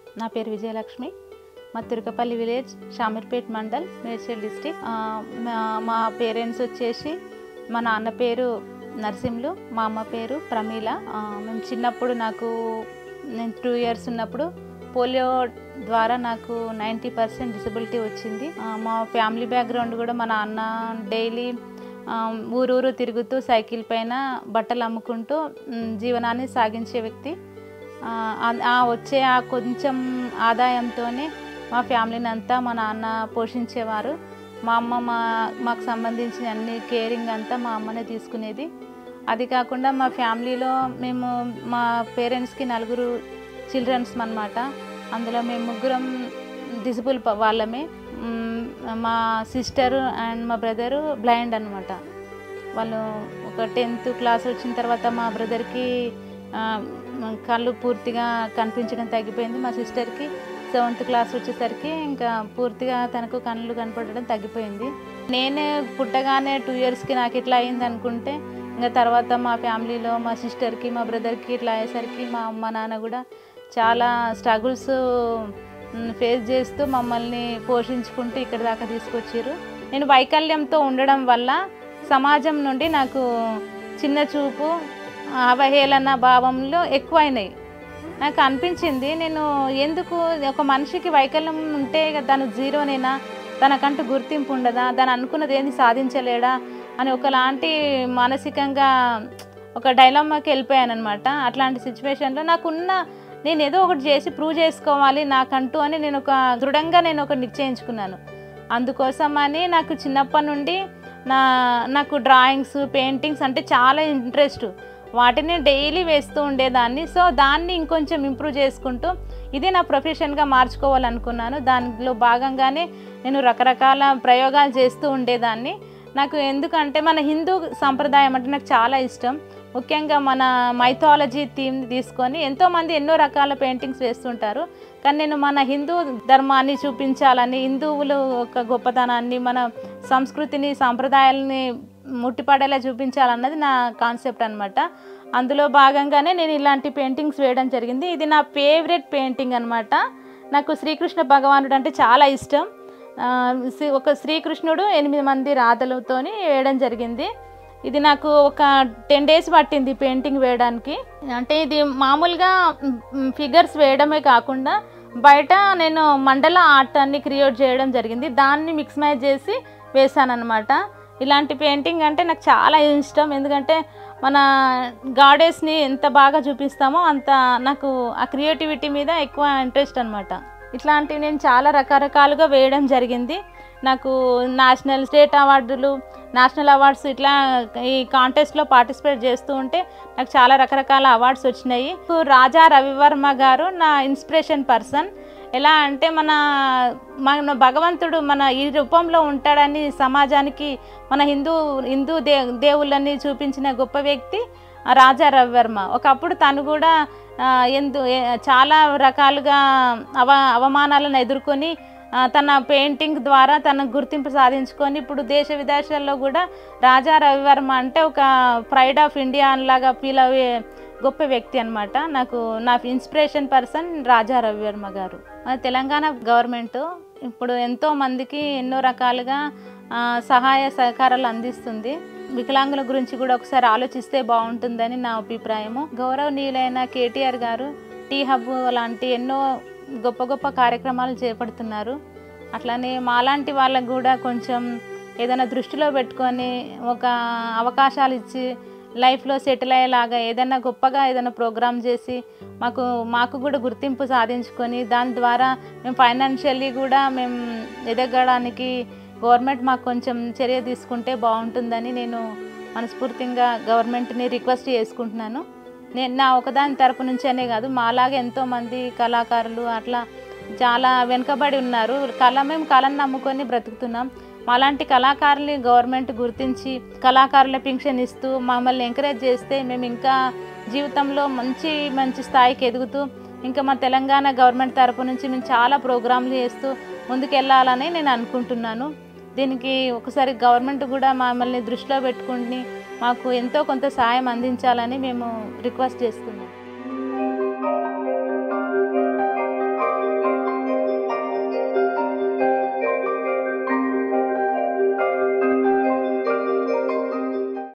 నా పేరు విజయలక్ష్మి మా తిరుకపల్లి విలేజ్ షామీర్పేట్ మండల్ మేడ్చల్ డిస్టిక్ మా పేరెంట్స్ వచ్చేసి మా నాన్న పేరు నరసింహులు మా అమ్మ పేరు ప్రమీల ఆ, మేము చిన్నప్పుడు నాకు నేను టూ ఇయర్స్ ఉన్నప్పుడు పోలియో ద్వారా నాకు నైంటీ పర్సెంట్ డిసబిలిటీ వచ్చింది ఆ, మా ఫ్యామిలీ బ్యాక్గ్రౌండ్ కూడా మా నాన్న డైలీ ఊరూరు తిరుగుతూ సైకిల్ పైన బట్టలు అమ్ముకుంటూ మ్, జీవనాన్ని సాగించే వ్యక్తి ఆ, ఆ- ఆ వచ్చే ఆ కొంచెం ఆదాయంతోనే మా ఫ్యామిలీని అంతా మా నాన్న పోషించేవారు మా అమ్మ మా మాకు సంబంధించిన అన్ని కేరింగ్ అంతా మా అమ్మనే తీసుకునేది అది కాకుండా మా ఫ్యామిలీలో మేము మా పేరెంట్స్కి నలుగురు చిల్డ్రన్స్ అన్నమాట అందులో మేము ముగ్గురం డిసిబుల్ వాళ్ళమే మ్, మా సిస్టర్ అండ్ మా బ్రదరు బ్లైండ్ అనమాట వాళ్ళు ఒక టెన్త్ క్లాస్ వచ్చిన తర్వాత మా బ్రదర్కి కళ్ళు పూర్తిగా కనిపించడం తగ్గిపోయింది మా సిస్టర్కి సెవెంత్ క్లాస్ వచ్చేసరికి ఇంకా పూర్తిగా తనకు కళ్ళు కనపడడం తగ్గిపోయింది నేనే పుట్టగానే టూ ఇయర్స్కి నాకు ఇట్లా అయింది అనుకుంటే ఇంకా తర్వాత మా ఫ్యామిలీలో మా సిస్టర్కి మా బ్రదర్కి ఇట్లా అయ్యేసరికి మా అమ్మ నాన్న కూడా చాలా స్ట్రగుల్స్ ఫేస్ చేస్తూ మమ్మల్ని పోషించుకుంటూ ఇక్కడ దాకా తీసుకొచ్చారు నేను వైకల్యంతో ఉండడం వల్ల సమాజం నుండి నాకు చిన్న చూపు అవహేళన భావంలో ఎక్కువైనాయి నాకు అనిపించింది నేను ఎందుకు ఒక మనిషికి వైకల్యం ఉంటే ఇక తను జీరోనేనా తనకంటూ గుర్తింపు ఉండదా దాని అనుకున్నది ఏంది సాధించలేడా అని ఒకలాంటి మానసికంగా ఒక డైలమాకి వెళ్ళిపోయాను అనమాట అట్లాంటి సిచ్యువేషన్లో నాకున్న నేను ఏదో ఒకటి చేసి ప్రూవ్ చేసుకోవాలి నాకంటూ అని నేను ఒక దృఢంగా నేను ఒక నిశ్చయించుకున్నాను అందుకోసం అని నాకు చిన్నప్పటి నుండి నా నాకు డ్రాయింగ్స్ పెయింటింగ్స్ అంటే చాలా ఇంట్రెస్ట్ వాటిని డైలీ వేస్తూ ఉండేదాన్ని సో దాన్ని ఇంకొంచెం ఇంప్రూవ్ చేసుకుంటూ ఇది నా ప్రొఫెషన్గా మార్చుకోవాలనుకున్నాను దానిలో భాగంగానే నేను రకరకాల ప్రయోగాలు చేస్తూ ఉండేదాన్ని నాకు ఎందుకంటే మన హిందూ సంప్రదాయం అంటే నాకు చాలా ఇష్టం ముఖ్యంగా మన మైథాలజీ థీమ్ తీసుకొని ఎంతోమంది ఎన్నో రకాల పెయింటింగ్స్ వేస్తుంటారు కానీ నేను మన హిందూ ధర్మాన్ని చూపించాలని హిందువులు ఒక గొప్పతనాన్ని మన సంస్కృతిని సాంప్రదాయాలని ముట్టిపడేలా చూపించాలన్నది నా కాన్సెప్ట్ అనమాట అందులో భాగంగానే నేను ఇలాంటి పెయింటింగ్స్ వేయడం జరిగింది ఇది నా ఫేవరెట్ పెయింటింగ్ అనమాట నాకు శ్రీకృష్ణ భగవానుడు అంటే చాలా ఇష్టం ఆ, శ్రీ- ఒక శ్రీకృష్ణుడు ఎనిమిది మంది రాధలతోని వేయడం జరిగింది ఇది నాకు ఒక టెన్ డేస్ పట్టింది పెయింటింగ్ వేయడానికి అంటే ఇది మామూలుగా ఫిగర్స్ వేయడమే కాకుండా బయట నేను మండల ఆర్ట్ అన్ని క్రియేట్ చేయడం జరిగింది దాన్ని మిక్స్ మ్యాచ్ చేసి వేసాను అనమాట ఇలాంటి పెయింటింగ్ అంటే నాకు చాలా ఇష్టం ఎందుకంటే మన గాడెస్ని ఎంత బాగా చూపిస్తామో అంత నాకు ఆ క్రియేటివిటీ మీద ఎక్కువ ఇంట్రెస్ట్ అనమాట ఇట్లాంటివి నేను చాలా రకరకాలుగా వేయడం జరిగింది నాకు నేషనల్ స్టేట్ అవార్డులు నేషనల్ అవార్డ్స్ ఇట్లా ఈ కాంటెస్ట్లో పార్టిసిపేట్ చేస్తూ ఉంటే నాకు చాలా రకరకాల అవార్డ్స్ వచ్చినాయి రాజా రవివర్మ గారు నా ఇన్స్పిరేషన్ పర్సన్ ఎలా అంటే మన మన భగవంతుడు మన ఈ రూపంలో ఉంటాడని సమాజానికి మన హిందూ హిందూ దే దేవుళ్ళని చూపించిన గొప్ప వ్యక్తి ఆ రాజా రవివర్మ ఒకప్పుడు తను కూడా ఆ, ఎందు ఏ- చాలా రకాలుగా అవ అవమానాలను ఎదుర్కొని ఆ, తన పెయింటింగ్ ద్వారా తన గుర్తింపు సాధించుకొని ఇప్పుడు దేశ విదేశాల్లో కూడా రాజా రవివర్మ అంటే ఒక ప్రైడ్ ఆఫ్ ఇండియా లాగా ఫీల్ అయ్యే గొప్ప వ్యక్తి అనమాట నాకు నా ఇన్స్పిరేషన్ పర్సన్ రాజా రవివర్మ గారు మన తెలంగాణ గవర్నమెంట్ ఇప్పుడు ఎంతో మందికి ఎన్నో రకాలుగా ఆ, సహాయ సహకారాలు అందిస్తుంది వికలాంగుల గురించి కూడా ఒకసారి ఆలోచిస్తే బాగుంటుందని నా అభిప్రాయము గౌరవనీయులైన కేటీఆర్ గారు టీ హబ్ లాంటి ఎన్నో గొప్ప గొప్ప కార్యక్రమాలు చేపడుతున్నారు అట్లానే మాలాంటి వాళ్ళకు కూడా కొంచెం ఏదైనా దృష్టిలో పెట్టుకొని ఒక అవకాశాలు ఇచ్చి లైఫ్లో సెటిల్ అయ్యేలాగా ఏదైనా గొప్పగా ఏదైనా ప్రోగ్రామ్ చేసి మాకు మాకు కూడా గుర్తింపు సాధించుకొని దాని ద్వారా మేము ఫైనాన్షియల్లీ కూడా మేము ఎదగడానికి గవర్నమెంట్ మాకు కొంచెం చర్య తీసుకుంటే బాగుంటుందని నేను మనస్ఫూర్తిగా గవర్నమెంట్ని రిక్వెస్ట్ చేసుకుంటున్నాను నేను నా ఒకదాని తరపు నుంచి అనే కాదు మాలాగా ఎంతోమంది కళాకారులు అట్లా చాలా వెనుకబడి ఉన్నారు కళ మేము కళను నమ్ముకొని బ్రతుకుతున్నాం మాలాంటి కళాకారుల్ని గవర్నమెంట్ గుర్తించి కళాకారుల పింఛన్ ఇస్తూ మమ్మల్ని ఎంకరేజ్ చేస్తే మేము ఇంకా జీవితంలో మంచి మంచి స్థాయికి ఎదుగుతూ ఇంకా మా తెలంగాణ గవర్నమెంట్ తరపు నుంచి మేము చాలా ప్రోగ్రాంలు చేస్తూ ముందుకెళ్ళాలని నేను అనుకుంటున్నాను దీనికి ఒకసారి గవర్నమెంట్ కూడా మమ్మల్ని దృష్టిలో పెట్టుకుని మాకు ఎంతో కొంత సాయం అందించాలని మేము రిక్వెస్ట్ చేస్తున్నాం